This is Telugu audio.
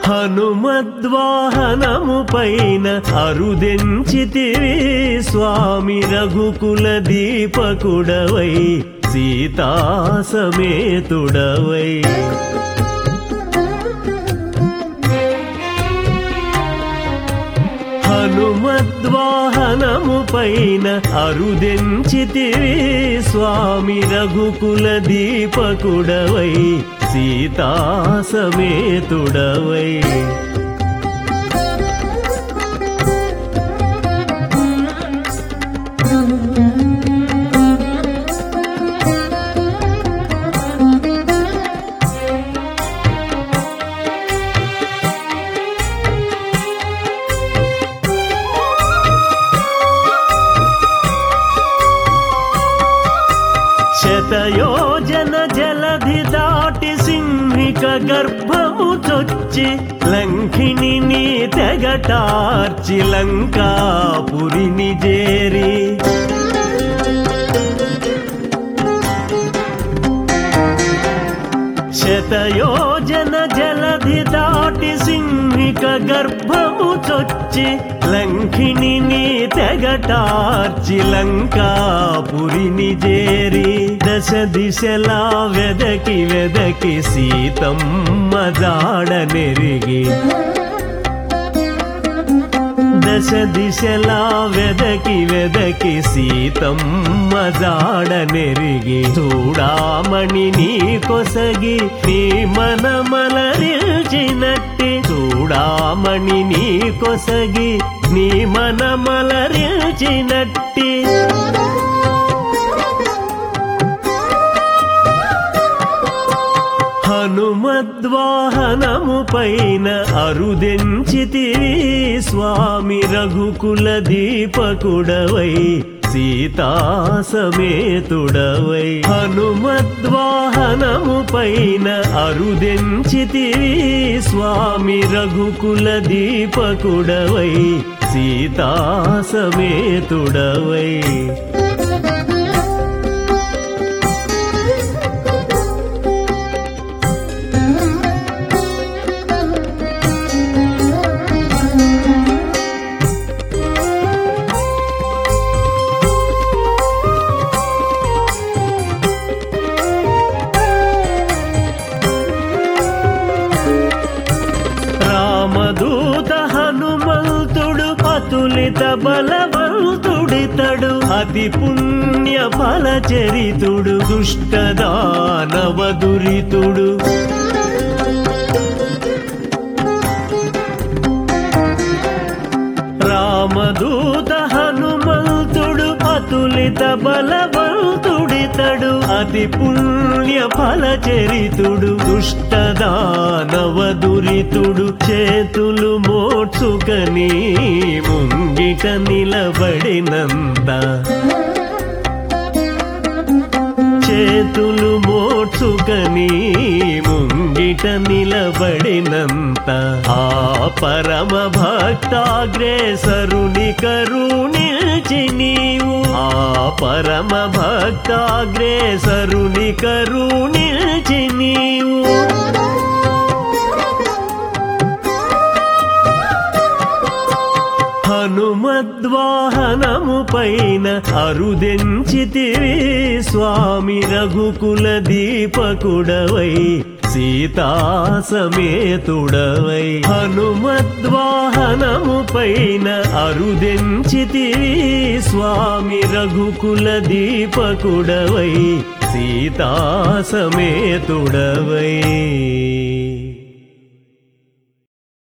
హనుమద్వాహనము పైన అరుదెంచితివి స్వామి రఘుకుల దీపకుడవై సీతా సమేతుడవై హనుమద్వాహనము పైన అరుదెంచితివి స్వామి రఘుకుల దీపకుడవై సీతా సమేతుడవై శతయోజన జలధి దాటి సింహిక గర్భము చొచ్చి లంకిని తెగటార్చి లంకాపురిని చేరి శతయోజన జలధి దాటి సింహిక గర్భము చొచ్చి లంకిని తెగటార్చి లంకాపురిని చేరి దశ దిశలా వెదకి వెదకి సీతమ్మ జాడ నెరిగి దశ దిశలా వెదకి వెదకి సీతమ్మ జాడ నెరిగి చూడామణి నీ కొసగి నీ మనమలరిల్చినట్టి చూడామణి నీ కొసగి నీ మనమలరిల్చినట్టి హనుమద్వాహనము పైన అరుదెంచితివి స్వామి రఘుకుల దీపకుడవై సీతా సమేతుడవై హనుమద్వాహనము పైన అరుదెంచితివి స్వామి రఘుకుల దీపకుడవై సీతా సమేతుడవై రామదూత హనుమంతుడు అతులిత బలవంతుడితడు అతి పుణ్య ఫల చరితుడు దుష్ట దానవ దురితుడు రామదూత హనుమంతుడు అతులిత బలవంతుడితడు అతి పుణ్య ఫల చరితుడు దుష్ట దానవ దురితుడు చేతులు మోడ్చుకని ముంగిట నిలబడినంత చేతులు మోడ్చుకని ముంగిట నిలబడినంత ఆ పరమ భక్తాగ్రేసరుని కరుణించి నీవు ఆ పరమ భక్తాగ్రేసరుని కరుణించి నీవు హనుమద్వాహనము పైన అరుదెంచితివి స్వామి రఘుకుల దీపకుడవై సీతా సమేతుడవై హనుమద్వాహనము పైన అరుదెంచితివి స్వామి రఘుకుల దీపకుడవై సీతా సమేతుడవై